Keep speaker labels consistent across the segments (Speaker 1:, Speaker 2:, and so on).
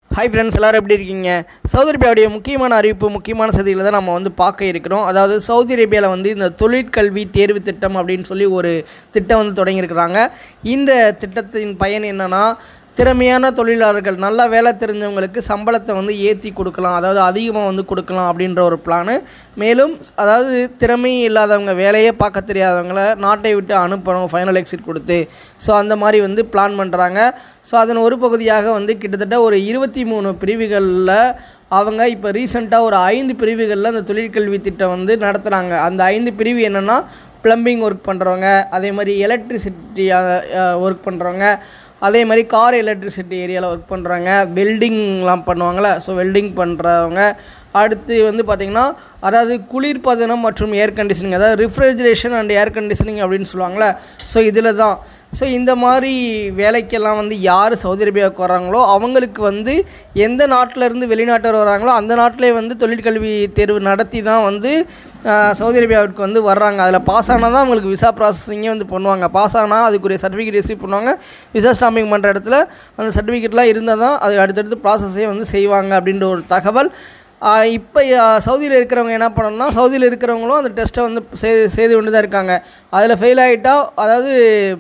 Speaker 1: hi friends எல்லோரும் எப்படி இருக்கீங்க சவுதி அரேபியாவுடைய முக்கியமான அறிவிப்பு முக்கியமான செய்திகளை தான் நம்ம வந்து பார்க்க இருக்கிறோம் அதாவது சவுதி அரேபியாவில் வந்து இந்த தொழிற்கல்வி தேர்வு திட்டம் அப்படின்னு சொல்லி ஒரு திட்டம் வந்து தொடங்கியிருக்கிறாங்க இந்த திட்டத்தின் பயன் என்னென்னா திறமையான தொழிலாளர்கள் நல்லா வேலை தெரிஞ்சவங்களுக்கு சம்பளத்தை வந்து ஏற்றி கொடுக்கலாம் அதாவது அதிகமாக வந்து கொடுக்கலாம் அப்படின்ற ஒரு பிளானு மேலும் அதாவது திறமை இல்லாதவங்க வேலையே பார்க்க தெரியாதவங்கள நாட்டை விட்டு அனுப்பணும் ஃபைனல் எக்ஸிட் கொடுத்து ஸோ அந்த மாதிரி வந்து பிளான் பண்ணுறாங்க ஸோ அதன் ஒரு பகுதியாக வந்து கிட்டத்தட்ட ஒரு இருபத்தி மூணு பிரிவுகளில் அவங்க இப்போ ரீசெண்டாக ஒரு ஐந்து பிரிவுகளில் அந்த தொழிற்கல்வி திட்டம் வந்து நடத்துகிறாங்க அந்த ஐந்து பிரிவு என்னென்னா ப்ளம்பிங் ஒர்க் பண்ணுறவங்க அதே மாதிரி எலக்ட்ரிசிட்டி ஒர்க் பண்ணுறவங்க அதே மாதிரி கார் எலக்ட்ரிசிட்டி ஏரியாவில் ஒர்க் பண்ணுறாங்க வெல்டிங்லாம் பண்ணுவாங்கள்ல ஸோ வெல்டிங் பண்ணுறவங்க அடுத்து வந்து பார்த்திங்கன்னா அதாவது குளிர்பதனம் மற்றும் ஏர் கண்டிஷனிங் அதாவது ரிஃப்ரிஜரேஷன் அண்ட் ஏர் கண்டிஷனிங் அப்படின்னு சொல்லுவாங்கள்ல ஸோ இதில் தான் ஸோ இந்த மாதிரி வேலைக்கெல்லாம் வந்து யார் சவுதி அரேபியாவுக்கு வராங்களோ அவங்களுக்கு வந்து எந்த நாட்டிலேருந்து வெளிநாட்டவர் வராங்களோ அந்த நாட்டிலே வந்து தொழிற்கல்வி தேர்வு நடத்தி தான் வந்து சவுதி அரேபியாவுக்கு வந்து வர்றாங்க அதில் பாஸ் ஆனால் தான் அவங்களுக்கு விசா ப்ராசஸிங்கே வந்து பண்ணுவாங்க பாஸ் ஆனால் அதுக்குரிய சர்டிஃபிகேட் ரிசீவ் பண்ணுவாங்க விசா ஸ்டாம்பிங் பண்ணுற இடத்துல அந்த சர்டிஃபிகேட்லாம் இருந்தால் தான் அது அடுத்தடுத்து ப்ராசஸே வந்து செய்வாங்க அப்படின்ற ஒரு தகவல் இப்போ சவுதியில் இருக்கிறவங்க என்ன பண்ணணும்னா சவுதியில் இருக்கிறவங்களும் அந்த டெஸ்ட்டை வந்து செய்து செய்து கொண்டு தான் இருக்காங்க அதில் ஃபெயில் ஆகிட்டா அதாவது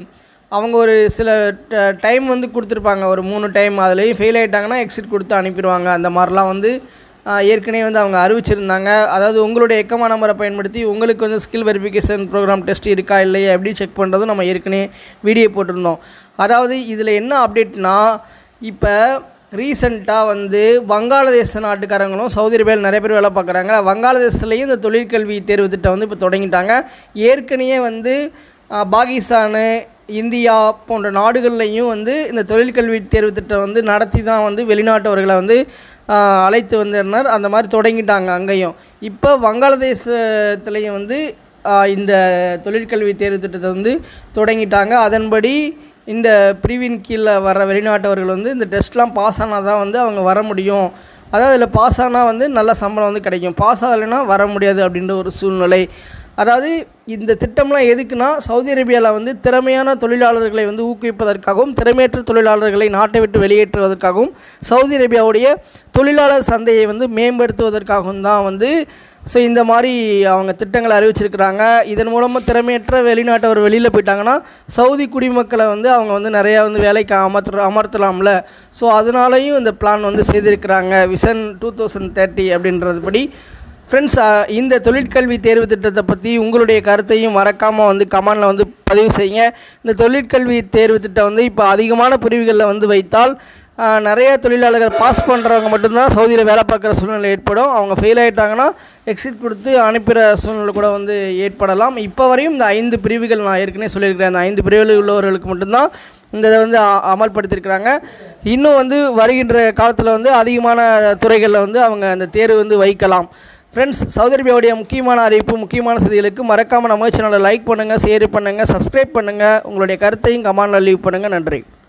Speaker 1: அவங்க ஒரு சில டைம் வந்து கொடுத்துருப்பாங்க ஒரு மூணு டைம் அதுலேயும் ஃபெயில் ஆகிட்டாங்கன்னா எக்ஸிட் கொடுத்து அனுப்பிடுவாங்க அந்த மாதிரிலாம் வந்து ஏற்கனவே வந்து அவங்க அறிவிச்சிருந்தாங்க அதாவது உங்களுடைய எக்கமா நம்பரை பயன்படுத்தி உங்களுக்கு வந்து ஸ்கில் வெரிஃபிகேஷன் ப்ரோக்ராம் டெஸ்ட் இருக்கா இல்லையா எப்படி செக் பண்ணுறதும் நம்ம ஏற்கனவே வீடியோ போட்டிருந்தோம் அதாவது இதில் என்ன அப்டேட்னா இப்போ ரீசண்டாக வந்து வங்காளதேச நாட்டுக்காரங்களும் சவுதி அரேபியாவில் நிறைய பேர் வேலை பார்க்குறாங்க வங்காளதேசத்துலேயும் இந்த தொழிற்கல்வி தேர்வு திட்டம் வந்து இப்போ தொடங்கிட்டாங்க ஏற்கனவே வந்து பாகிஸ்தானு இந்தியா போன்ற நாடுகள்லையும் வந்து இந்த தொழிற்கல்வி தேர்வு திட்டம் வந்து நடத்தி தான் வந்து வெளிநாட்டவர்களை வந்து அழைத்து வந்திருந்தார் அந்த மாதிரி தொடங்கிட்டாங்க அங்கேயும் இப்போ வங்காளதேசத்துலேயும் வந்து இந்த தொழிற்கல்வி தேர்வு திட்டத்தை வந்து தொடங்கிட்டாங்க அதன்படி இந்த பிரிவின் கீழே வர வெளிநாட்டவர்கள் வந்து இந்த டெஸ்ட்லாம் பாஸ் ஆனால் தான் வந்து அவங்க வர முடியும் அதாவது இதில் பாஸ் ஆனால் வந்து நல்ல சம்பளம் வந்து கிடைக்கும் பாஸ் ஆகலைன்னா வர முடியாது அப்படின்ற ஒரு சூழ்நிலை அதாவது இந்த திட்டம்லாம் எதுக்குன்னா சவுதி அரேபியாவில் வந்து திறமையான தொழிலாளர்களை வந்து ஊக்குவிப்பதற்காகவும் திறமையற்ற தொழிலாளர்களை நாட்டை விட்டு வெளியேற்றுவதற்காகவும் சவுதி அரேபியாவுடைய தொழிலாளர் சந்தையை வந்து மேம்படுத்துவதற்காகவும் தான் வந்து ஸோ இந்த மாதிரி அவங்க திட்டங்களை அறிவிச்சிருக்கிறாங்க இதன் மூலமாக திறமையற்ற வெளிநாட்டவர் வெளியில் போயிட்டாங்கன்னா சவுதி குடிமக்களை வந்து அவங்க வந்து நிறையா வந்து வேலைக்கு அமர்த்து அமர்த்தலாம்ல ஸோ அதனாலையும் இந்த பிளான் வந்து செய்திருக்கிறாங்க விஷன் டூ தௌசண்ட் தேர்ட்டி அப்படின்றது படி ஃப்ரெண்ட்ஸ் இந்த தொழிற்கல்வி தேர்வு திட்டத்தை பற்றி உங்களுடைய கருத்தையும் மறக்காமல் வந்து கமெண்டில் வந்து பதிவு செய்யுங்க இந்த தொழிற்கல்வி தேர்வு திட்டம் வந்து இப்போ அதிகமான பிரிவுகளில் வந்து வைத்தால் நிறைய தொழிலாளர்கள் பாஸ் பண்ணுறவங்க மட்டும்தான் சவுதியில் வேலை பார்க்குற சூழ்நிலை ஏற்படும் அவங்க ஃபெயில் ஆகிட்டாங்கன்னா எக்ஸிட் கொடுத்து அனுப்புகிற சூழ்நிலை கூட வந்து ஏற்படலாம் இப்போ வரையும் இந்த ஐந்து பிரிவுகள் நான் ஏற்கனவே சொல்லியிருக்கிறேன் அந்த ஐந்து பிரிவுகளில் உள்ளவர்களுக்கு மட்டும்தான் இந்த இதை வந்து அமல்படுத்தியிருக்கிறாங்க இன்னும் வந்து வருகின்ற காலத்தில் வந்து அதிகமான துறைகளில் வந்து அவங்க அந்த தேர்வு வந்து வைக்கலாம் ஃப்ரெண்ட்ஸ் சவுதி அரேபியாவுடைய முக்கியமான அறிவிப்பு முக்கியமான செய்திகளுக்கு மறக்காமல் நம்ம சேனலை லைக் பண்ணுங்கள் ஷேர் பண்ணுங்கள் சப்ஸ்கிரைப் பண்ணுங்கள் உங்களுடைய கருத்தையும் கமெண்டில் லீவ் பண்ணுங்கள் நன்றி